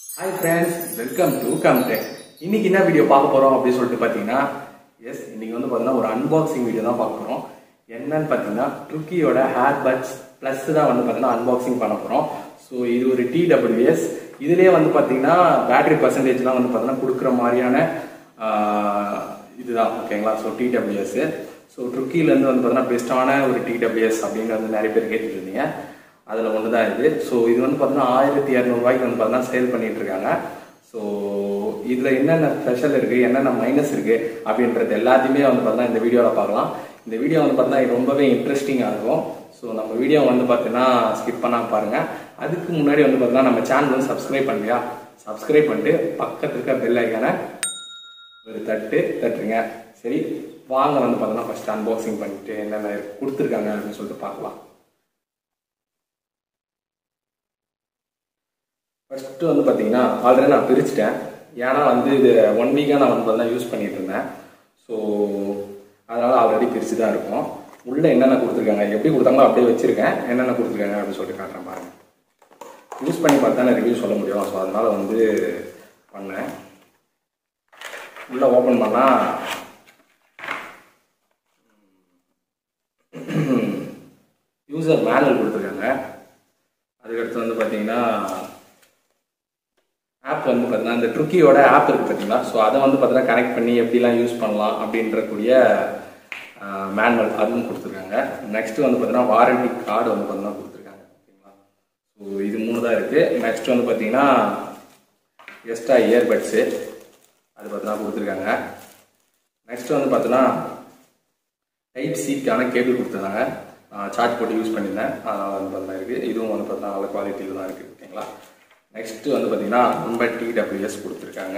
hi friends welcome to Comtech இன்னைக்கு என்ன video பார்க்க போறோம் அப்படின்னு சொல்லிட்டு பார்த்தீங்கன்னா எஸ் இன்னைக்கு வந்து பார்த்தீங்கன்னா ஒரு அன்பாக்சிங் வீடியோ தான் பார்க்க போறோம் என்னன்னு பார்த்தீங்கன்னா ட்ருக்கியோட ஹேர் பட்ஸ் ப்ளஸ் தான் வந்து பார்த்தீங்கன்னா அன்பாக்சிங் பண்ண போறோம் ஸோ இது ஒரு டிடபிள்யூஎஸ் இதுலேயே வந்து பார்த்தீங்கன்னா பேட்டரி பர்சன்டேஜ்லாம் வந்து பார்த்தீங்கன்னா கொடுக்குற மாதிரியான ஆஹ், இதுதான் ஓகேங்களா ஸோ டிடபிள்யூஎஸ் ஸோ ட்ருக்கிலேருந்து வந்து பார்த்தீங்கன்னா பெஸ்ட்டான ஒரு டிடபிள்யூஎஸ் அப்படின்னு வந்து நிறைய பேர் கேட்டுட்டு இருந்தீங்க அதில் ஒன்று தான் இது ஸோ இது வந்து பார்த்தீங்கன்னா ஆயிரத்தி இரநூறுவாய்க்கு வந்து பார்த்தீங்கன்னா சேல் பண்ணிட்டு இருக்காங்க ஸோ இதில் என்னென்ன ஸ்பெஷல் இருக்குது என்னென்ன மைனஸ் இருக்குது அப்படின்றது எல்லாத்தையுமே வந்து பார்த்தீங்கன்னா இந்த வீடியோவில் பார்க்கலாம் இந்த வீடியோ வந்து பார்த்தீங்கன்னா ரொம்பவே இன்ட்ரெஸ்டிங்காக இருக்கும் ஸோ நம்ம வீடியோ வந்து பார்த்தீங்கன்னா ஸ்கிப் பண்ணாம பாருங்கள் அதுக்கு முன்னாடி வந்து பார்த்தீங்கன்னா நம்ம சேனல் வந்து சப்ஸ்கிரைப் பண்ணலையா சப்ஸ்கிரைப் பண்ணிட்டு பக்கத்துல இருக்க பெல் ஐக்கானை ஒரு தட்டு தட்டுருங்க சரி வாங்க வந்து பார்த்தோன்னா ஃபர்ஸ்ட் அன்பாக்சிங் பண்ணிட்டு என்னென்ன கொடுத்துருக்காங்க அப்படின்னு சொல்லிட்டு பார்க்கலாம் ஃபர்ஸ்ட் வந்து பார்த்தீங்கன்னா ஆல்ரெடி நான் பிரிச்சுட்டேன் ஏன்னா வந்து இது ஒன் வீக்காக நான் வந்து பார்த்தீங்கன்னா யூஸ் பண்ணிட்டு இருந்தேன் ஸோ அதனால ஆல்ரெடி பிரிச்சு தான் இருக்கும் உள்ள என்னென்ன கொடுத்துருக்காங்க எப்படி கொடுத்தாங்களோ அப்படியே வச்சிருக்கேன் என்னென்ன கொடுத்துருக்காங்க அப்படின்னு சொல்லிட்டு காட்டுறேன் பாருங்க யூஸ் பண்ணி பார்த்தா நான் ரிவ்யூ சொல்ல முடியும் ஸோ அதனால வந்து பண்ணேன் உள்ள ஓப்பன் பண்ணா யூசர் மேனுவல் கொடுத்துருக்காங்க அதுக்கடுத்து வந்து பார்த்தீங்கன்னா ஆப் வந்து பார்த்தீங்கன்னா இந்த ட்ருக்கியோட ஆப் இருக்கு பார்த்தீங்களா ஸோ அதை வந்து பார்த்தீங்கன்னா கனெக்ட் பண்ணி எப்படிலாம் யூஸ் பண்ணலாம் அப்படின்றக்கூடிய மேனுவல் அதுவும் கொடுத்துருக்காங்க நெக்ஸ்ட் வந்து பார்த்தீங்கன்னா வாரண்டி கார்டு வந்து பார்த்தீங்கன்னா கொடுத்துருக்காங்க ஓகேங்களா ஸோ இது மூணு தான் இருக்கு நெக்ஸ்ட் வந்து பார்த்தீங்கன்னா எக்ஸ்ட்ரா இயர்பட்ஸு அது பார்த்தீங்கன்னா கொடுத்துருக்காங்க நெக்ஸ்ட் வந்து பார்த்தீங்கன்னா டைப் சிக்கான கேபிள் கொடுத்துருந்தாங்க சார்ஜ் போட்டு யூஸ் பண்ணியிருந்தேன் அதனால் வந்து பார்த்தீங்கன்னா இருக்குது இதுவும் வந்து பார்த்தீங்கன்னா நல்ல குவாலிட்டியில் தான் இருக்குது ஓகேங்களா நெக்ஸ்ட் வந்து பார்த்தீங்கன்னா நம்ம டிடபிள்யூஎஸ் கொடுத்துருக்காங்க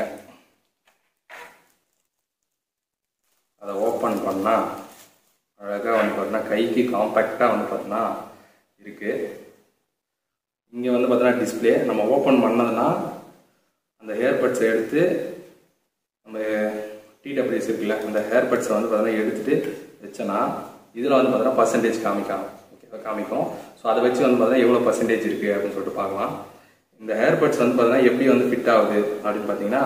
அதை ஓப்பன் பண்ணால் அழகாக வந்து பார்த்தீங்கன்னா கைக்கு காம்பேக்டாக வந்து பார்த்தீங்கன்னா இருக்குது இங்கே வந்து பார்த்தீங்கன்னா டிஸ்பிளே நம்ம ஓப்பன் பண்ணதுன்னா அந்த ஏர்பட்ஸை எடுத்து நம்ம டிடபிள்யூஎஸ் இருக்குல்ல அந்த ஹேர்பட்ஸை வந்து பார்த்தீங்கன்னா எடுத்துட்டு வச்சோன்னா இதில் வந்து பார்த்தீங்கன்னா பர்சன்டேஜ் காமிக்கும் ஓகேவா காமிக்கும் ஸோ அதை வச்சு வந்து பார்த்தீங்கன்னா எவ்வளோ பர்சன்டேஜ் இருக்குது அப்படின்னு சொல்லிட்டு பார்க்கலாம் இந்த ஹேர்பட்ஸ் வந்து பார்த்தீங்கன்னா எப்படி வந்து ஃபிட் ஆகுது அப்படின்னு பார்த்தீங்கன்னா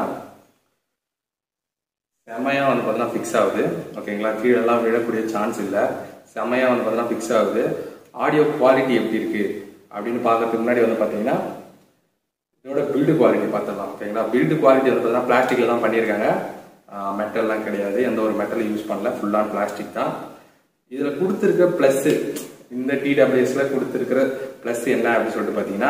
செமையாக வந்து பார்த்தீங்கன்னா ஃபிக்ஸ் ஆகுது ஓகேங்களா கீழெல்லாம் விழக்கூடிய சான்ஸ் இல்லை செமையாக வந்து பார்த்தீங்கன்னா ஃபிக்ஸ் ஆகுது ஆடியோ குவாலிட்டி எப்படி இருக்குது அப்படின்னு பார்க்கறதுக்கு முன்னாடி வந்து பார்த்தீங்கன்னா இதோட பில்டு குவாலிட்டி பார்த்துடலாம் ஓகேங்களா பில்டு குவாலிட்டி வந்து பார்த்தீங்கன்னா பிளாஸ்டிக்கில் தான் பண்ணியிருக்காங்க மெட்டல்லாம் கிடையாது எந்த ஒரு மெட்டலும் யூஸ் பண்ணல ஃபுல்லாக பிளாஸ்டிக் தான் இதில் கொடுத்துருக்க ப்ளஸ்ஸு இந்த டிடபிள்யூஎஸ்ல கொடுத்துருக்கிற ப்ளஸ் என்ன அப்படின்னு சொல்லிட்டு பார்த்தீங்கன்னா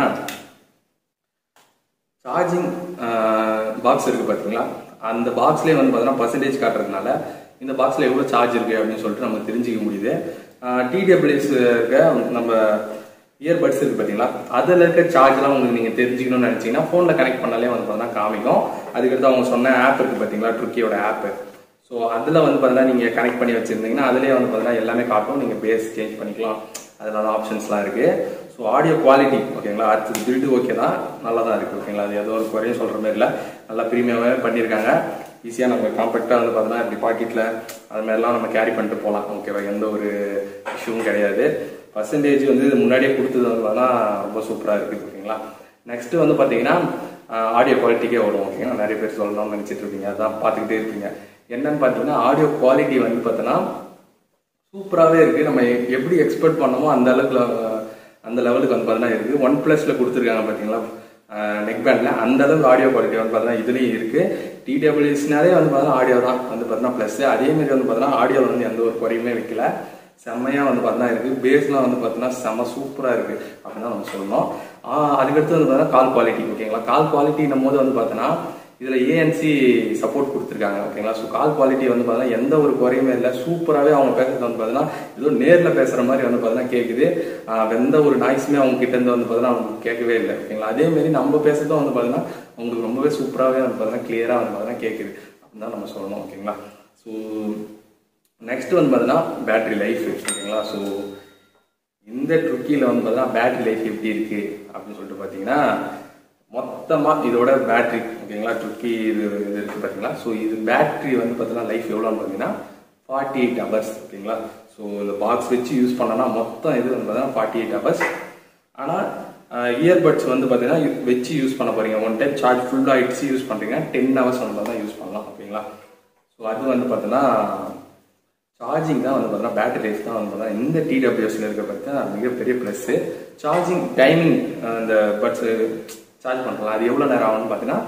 சார்ஜிங் பாக்ஸ் இருக்கு பார்த்தீங்களா அந்த பாக்ஸ்லேயே வந்து பார்த்தீங்கன்னா பர்சன்டேஜ் காட்டுறதுனால இந்த பாக்ஸில் எவ்வளோ சார்ஜ் இருக்கு அப்படின்னு சொல்லிட்டு நம்ம தெரிஞ்சுக்க முடியுது டிடபிள்யூஎஸ் இருக்க நம்ம இயர்பட்ஸ் இருக்கு பார்த்தீங்களா அதில் இருக்க சார்ஜ்லாம் உங்களுக்கு நீங்கள் தெரிஞ்சுக்கணும்னு நினச்சிங்கன்னா ஃபோனில் கனெக்ட் பண்ணாலே வந்து பார்த்தீங்கன்னா காமிக்கும் அதுக்கடுத்து அவங்க சொன்ன ஆப் இருக்கு பார்த்தீங்களா ட்ருக்கியோட ஆப் ஸோ அதில் வந்து பார்த்தீங்கன்னா நீங்கள் கனெக்ட் பண்ணி வச்சுருந்தீங்கன்னா அதிலே வந்து பார்த்தீங்கன்னா எல்லாமே காட்டும் நீங்கள் பேஸ் சேஞ்ச் பண்ணிக்கலாம் அதனால ஆப்ஷன்ஸ்லாம் இருக்குது ஸோ ஆடியோ குவாலிட்டி ஓகேங்களா அடுத்தது பில்டு ஓகே தான் நல்லா தான் இருக்குது ஓகேங்களா அது ஏதோ ஒரு குறையும் சொல்கிற மாதிரி இல்லை நல்லா ப்ரீமியமாகவே பண்ணியிருக்காங்க ஈஸியாக நம்ம காம்பேக்டாக வந்து பார்த்தோன்னா இப்படி பாக்கெட்டில் அது மாதிரிலாம் நம்ம கேரி பண்ணிட்டு போகலாம் ஓகேவா எந்த ஒரு இஷ்யூவும் கிடையாது பர்சன்டேஜ் வந்து இது முன்னாடியே கொடுத்தது வந்து பார்த்தீங்கன்னா ரொம்ப சூப்பராக இருக்குது ஓகேங்களா நெக்ஸ்ட் வந்து பார்த்தீங்கன்னா ஆடியோ குவாலிட்டிக்கே வரும் ஓகேங்களா நிறைய பேர் சொல்லணும்னு நினச்சிட்டு இருப்பீங்க அதான் பார்த்துக்கிட்டே இருப்பீங்க என்னன்னு பார்த்தீங்கன்னா ஆடியோ குவாலிட்டி வந்து பார்த்தோன்னா சூப்பராகவே இருக்குது நம்ம எப்படி எக்ஸ்பெக்ட் பண்ணமோ அந்த அளவுக்கு அஹ், அந்த லெவலுக்கு வந்து பார்த்தீங்கன்னா இருக்குது ஒன் ப்ளஸில் கொடுத்துருக்காங்க பார்த்தீங்களா நெக் பேண்டில் அந்த அளவுக்கு ஆடியோ குவாலிட்டி வந்து பார்த்தீங்கன்னா இதுலேயும் இருக்குது டிடபிள்யூஸ்னாலே வந்து பார்த்தீங்கன்னா ஆடியோ தான் வந்து பார்த்தீங்கன்னா ப்ளஸ் அதேமாரி வந்து பார்த்தீங்கன்னா ஆடியோவில் வந்து எந்த ஒரு குறையுமே வைக்கல செம்மையாக வந்து பார்த்தீங்கன்னா இருக்குது பேஸ்லாம் வந்து பார்த்தீங்கன்னா செம்ம சூப்பராக இருக்குது அப்படின்னு தான் நம்ம சொல்லணும் ஆஹ் அதுக்கடுத்து வந்து பார்த்தீங்கன்னா கால் குவாலிட்டி ஓகேங்களா கால் குவாலிட்டின்னும் போது வந்து பார்த்தீங்கன்னா இதில் ஏஎன்சி சப்போர்ட் கொடுத்துருக்காங்க ஓகேங்களா ஸோ கால் குவாலிட்டி வந்து பார்த்தீங்கன்னா எந்த ஒரு குறையுமே இல்லை சூப்பராகவே அவங்க பேசுறது வந்து பார்த்தீங்கன்னா ஏதோ நேரில் பேசுகிற மாதிரி வந்து பார்த்தீங்கன்னா கேட்குது ஆஹ் எந்த ஒரு நாய்ஸுமே அவங்க கிட்ட இருந்து வந்து பார்த்தீங்கன்னா அவங்களுக்கு கேட்கவே இல்லை ஓகேங்களா அதே மாதிரி நம்ம பேசுறதும் வந்து பார்த்தீங்கன்னா உங்களுக்கு ரொம்பவே சூப்பராகவே வந்து பார்த்தீங்கன்னா கிளியராக வந்து பார்த்தீங்கன்னா கேட்குது அப்படின்னு தான் நம்ம சொல்லணும் ஓகேங்களா ஸோ நெக்ஸ்ட் வந்து பார்த்தீங்கன்னா பேட்டரி லைஃப் ஓகேங்களா ஸோ இந்த ட்ருக்கியில் வந்து பார்த்தீங்கன்னா பேட்டரி லைஃப் எப்படி இருக்கு அப்படின்னு சொல்லிட்டு பார்த்தீங்கன்னா மொத்தமாக இதோட பேட்டரி ஓகேங்களா ட்ருக்கி இது இது இருக்கு பார்த்தீங்களா ஸோ இது பேட்டரி வந்து பார்த்தீங்கன்னா லைஃப் எவ்வளோன்னு பார்த்தீங்கன்னா ஃபார்ட்டி எயிட் ஹவர்ஸ் ஓகேங்களா ஸோ இந்த பாக்ஸ் வச்சு யூஸ் பண்ணோன்னா மொத்தம் இது வந்து பார்த்தீங்கன்னா ஃபார்ட்டி எயிட் ஹவர்ஸ் ஆனால் இயர்பட்ஸ் வந்து பார்த்தீங்கன்னா இது வச்சு யூஸ் பண்ண போறீங்க ஒன் டைம் சார்ஜ் ஃபுல் ஆயிடுச்சு யூஸ் பண்றீங்க டென் ஹவர்ஸ் வந்து தான் யூஸ் பண்ணலாம் ஓகேங்களா ஸோ அது வந்து பார்த்தீங்கன்னா சார்ஜிங் தான் வந்து பார்த்தீங்கன்னா பேட்டரி லைஃப் தான் வந்து பார்த்தீங்கன்னா இந்த டிடபிள்யூஎஸ்ல இருக்க பார்த்தா மிகப்பெரிய ப்ளஸ் சார்ஜிங் டைமிங் இந்த பட்ஸ் சார்ஜ் பண்ணலாம் அது எவ்வளோ நேரம் ஆகும்னு பார்த்தீங்கன்னா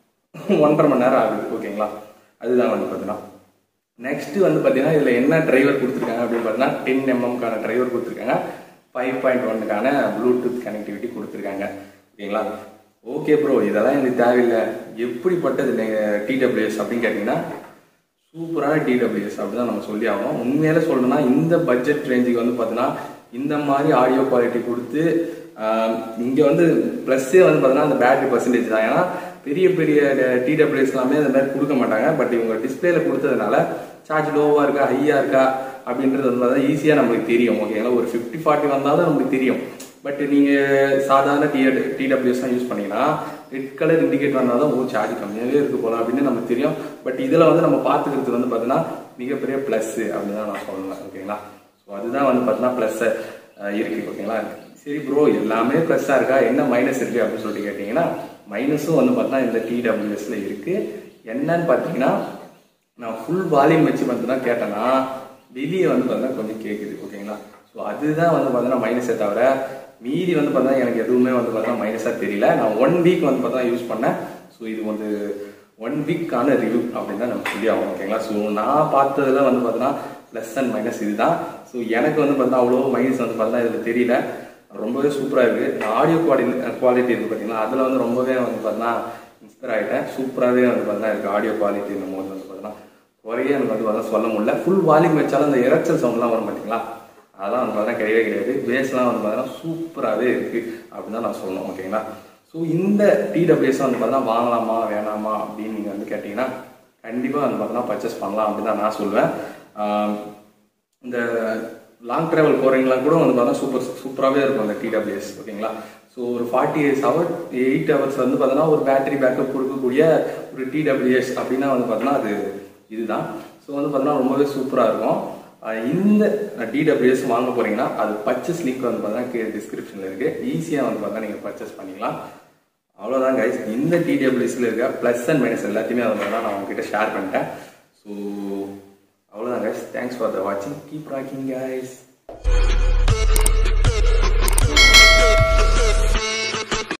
ஒன்றரை மணி நேரம் ஆகுது ஓகேங்களா அதுதான் வந்து பார்த்தீங்கன்னா நெக்ஸ்ட் வந்து பார்த்தீங்கன்னா இதில் என்ன டிரைவர் கொடுத்துருக்காங்க அப்படின்னு பார்த்தீங்கன்னா டென் எம்எம்க்கான டிரைவர் கொடுத்துருக்காங்க ஃபைவ் பாயிண்ட் ஒன்னுக்கான ப்ளூடூத் கனெக்டிவிட்டி கொடுத்துருக்காங்க ஓகேங்களா ஓகே ப்ரோ இதெல்லாம் எனக்கு தேவையில்லை எப்படிப்பட்டது டிடபிள்யூஎஸ் அப்படின்னு கேட்டிங்கன்னா சூப்பரான டிடபிள்யூஎஸ் அப்படிதான் நம்ம சொல்லி ஆகணும் உண்மையில சொல்லணும்னா இந்த பட்ஜெட் ரேஞ்சுக்கு வந்து பார்த்தீங்கன்னா இந்த மாதிரி ஆடியோ குவாலிட்டி கொடுத்து ஆஹ், இங்க வந்து ப்ளஸ்ஸே வந்து பார்த்தீங்கன்னா அந்த பேட்டரி பர்சன்டேஜ் தான் ஏன்னா பெரிய பெரிய டிடபிள்யூஎஸ் எல்லாமே அந்த மாதிரி கொடுக்க மாட்டாங்க பட் இவங்க டிஸ்பிளேல கொடுத்ததுனால சார்ஜ் லோவா இருக்கா ஹையா இருக்கா அப்படின்றது வந்து பார்த்தா ஈஸியாக நம்மளுக்கு தெரியும் ஓகேங்களா ஒரு ஃபிஃப்டி ஃபார்ட்டி வந்தாலும் நம்மளுக்கு தெரியும் பட் நீங்க சாதாரண டி டிடபிள்யூஎஸ் தான் யூஸ் பண்ணீங்கன்னா ரெட் கலர் இண்டிகேட் வந்தால் தான் ஓ சார்ஜ் கம்மியாகவே இருக்கு போல அப்படின்னு நமக்கு தெரியும் பட் இதில் வந்து நம்ம பார்த்துக்கிறது வந்து பார்த்தீங்கன்னா மிகப்பெரிய ப்ளஸ் அப்படின்னு தான் நான் சொல்லுவேன் ஓகேங்களா ஸோ அதுதான் வந்து பார்த்தீங்கன்னா ப்ளஸ் இருக்கு ஓகேங்களா சரி ப்ரோ எல்லாமே ப்ளஸ்ஸாக இருக்கா என்ன மைனஸ் இருக்கு அப்படின்னு சொல்லிட்டு கேட்டிங்கன்னா மைனஸும் வந்து பார்த்தீங்கன்னா இந்த டிடபிள்யூஎஸ்ல இருக்கு என்னன்னு பார்த்தீங்கன்னா நான் ஃபுல் வால்யூம் வச்சு மட்டும் தான் கேட்டேன்னா வெளியே வந்து பார்த்தீங்கன்னா கொஞ்சம் கேட்குது ஓகேங்களா ஸோ அதுதான் வந்து பார்த்தீங்கன்னா மைனஸே தவிர மீதி வந்து பார்த்தீங்கன்னா எனக்கு எதுவுமே வந்து பார்த்தீங்கன்னா மைனஸாக தெரியல நான் ஒன் வீக் வந்து பார்த்தா யூஸ் பண்ணேன் ஸோ இது வந்து ஒன் வீக்கான ரிவ்யூ அப்படின்னு தான் நம்ம சொல்லி ஆகணும் ஓகேங்களா ஸோ நான் பார்த்ததுல வந்து பார்த்தீங்கன்னா ப்ளஸ் அண்ட் மைனஸ் இதுதான் ஸோ எனக்கு வந்து பார்த்தீங்கன்னா அவ்வளோ மைனஸ் வந்து பார்த்தீங்கன்னா இதில் தெரியல ரொம்பவே சூப்பராக இருக்குது ஆடியோ குவாலிட்டி குவாலிட்டி இருக்குது பார்த்தீங்களா அதில் வந்து ரொம்பவே வந்து பார்த்தீங்கன்னா இன்ஸ்பயர் ஆகிட்டேன் சூப்பராகவே வந்து பார்த்தீங்கன்னா இருக்குது ஆடியோ குவாலிட்டி நம்ம வந்து பார்த்தீங்கன்னா குறைய எனக்கு வந்து பார்த்தா சொல்ல முடியல ஃபுல் வால்யூம் வச்சாலும் அந்த இறைச்சல் சவுண்ட்லாம் வரும் பார்த்தீங்களா அதெல்லாம் வந்து பார்த்தீங்கன்னா கிடையவே கிடையாது பேஸ்லாம் வந்து பார்த்தீங்கன்னா சூப்பராகவே இருக்குது அப்படின்னு தான் நான் சொல்லணும் ஓகேங்களா ஸோ இந்த டிடபிள்யூஎஸ் வந்து பார்த்தீங்கன்னா வாங்கலாமா வேணாமா அப்படின்னு நீங்கள் வந்து கேட்டிங்கன்னா கண்டிப்பாக வந்து பார்த்தீங்கன்னா பர்ச்சேஸ் பண்ணலாம் அப்படின்னு தான் நான் சொல்லுவேன் ஆஹ் இந்த லாங் டிராவல் போகிறீங்களா கூட வந்து பார்த்தா சூப்பர் சூப்பராகவே இருக்கும் அந்த டிடபிள்யூஎஸ் ஓகேங்களா ஸோ ஒரு forty eight hour eight hours வந்து பார்த்தீங்கன்னா ஒரு பேட்டரி பேக்கப் கொடுக்கக்கூடிய ஒரு டிடபிள்யூஎஸ் அப்படின்னா வந்து பார்த்தீங்கன்னா அது இதுதான் ஸோ வந்து பார்த்தீங்கன்னா ரொம்பவே சூப்பராக இருக்கும் ஆஹ் இந்த டிடபிள்யூஎஸ் வாங்க போறீங்கன்னா அது பர்ச்சேஸ் லிங்க் வந்து பார்த்தீங்கன்னா கீழே டிஸ்கிரிப்ஷனில் இருக்கு ஈஸியாக வந்து பார்த்தா நீங்கள் பர்ச்சேஸ் பண்ணிக்கலாம் அவ்வளோதான் கைஸ் இந்த டிடபிள்யூஎஸ்ல இருக்க ப்ளஸ் அண்ட் மைனஸ் எல்லாத்தையுமே வந்து பார்த்தீங்கன்னா நான் உங்ககிட்ட ஷேர் பண்ணிட்டேன் ஸோ அவ்வளோதான் கைஸ் தேங்க்ஸ் ஃபார் த வாட்சிங் கீப் ராக்கிங் கைஸ்